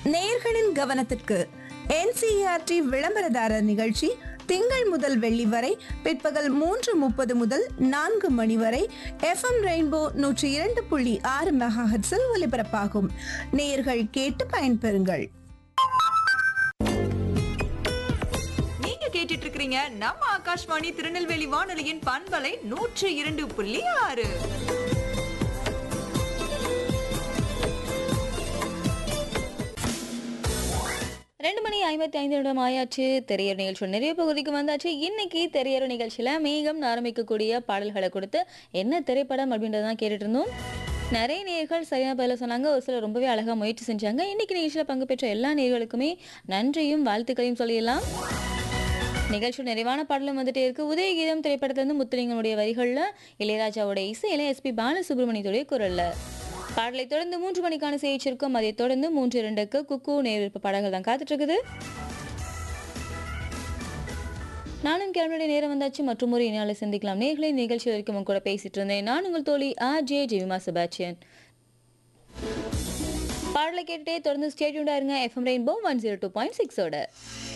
நேயர்களின் கவனத்திற்கு என்சிஆர்டி விளம்பரதாரர் நிகழ்ச்சி திங்கள் முதல் வெள்ளி வரை பிற்பகல் மூன்று முப்பது முதல் நான்கு மணி வரை எஃப்எம் ரெயின்போ நூற்றி இரண்டு புள்ளி ஆறு மெகாஹெட்ஸில் ஒலிபரப்பாகும் நேயர்கள் கேட்டு பயன்பெறுங்கள் நீங்க கேட்டுட்டு இருக்கிறீங்க நம்ம ஆகாஷ்வாணி திருநெல்வேலி வானொலியின் பண்பலை நூற்று இரண்டு புள்ளி ஆறு ரெண்டு மணி ஐம்பத்தி ஐந்து நிமிடம் ஆயாச்சு தெரியற நிகழ்ச்சி நிறைய பகுதிக்கு வந்தாச்சு இன்னைக்கு தெரியற நிகழ்ச்சியில மேகம் ஆரம்பிக்கக்கூடிய பாடல்களை கொடுத்து என்ன திரைப்படம் அப்படின்றத தான் கேட்டுட்டு இருந்தோம் நிறைய நேர்கள் சரியான பதில சொன்னாங்க ஒரு சிலர் ரொம்பவே அழகா முயற்சி செஞ்சாங்க இன்னைக்கு நிகழ்ச்சியில் பங்கு பெற்ற எல்லா நேர்களுக்குமே நன்றியும் வாழ்த்துக்களையும் சொல்லிடலாம் நிகழ்ச்சி நிறைவான பாடலும் வந்துட்டே இருக்கு உதயகீதம் திரைப்படத்திலிருந்து முத்துலிங்கனுடைய வரிகள்ல இளையராஜாவோட இசையில எஸ்பி பாலசுப்ரமணியத்துடைய குரல்ல பாடலை தொடர்ந்து மூன்று மணிக்கான செய்திச்சிருக்கும் அதை தொடர்ந்து மூன்று இரண்டுக்கு குக்கு நேரிழப்பு பாடல்கள் தான் காத்துட்டு இருக்குது நானும் கிளம்பிய நேரம் வந்தாச்சு மற்றும் ஒரு இணையாளை சந்திக்கலாம் நேர்களை நிகழ்ச்சி வரைக்கும் உங்க கூட பேசிட்டு இருந்தேன் நான் உங்கள் தோழி ஆர் ஜே ஜெவிமா செபாச்சியன் பாடலை கேட்டுட்டே தொடர்ந்து ஸ்டேட்யூண்டா இருங்க FM rainbow one zero two point சிக்ஸோட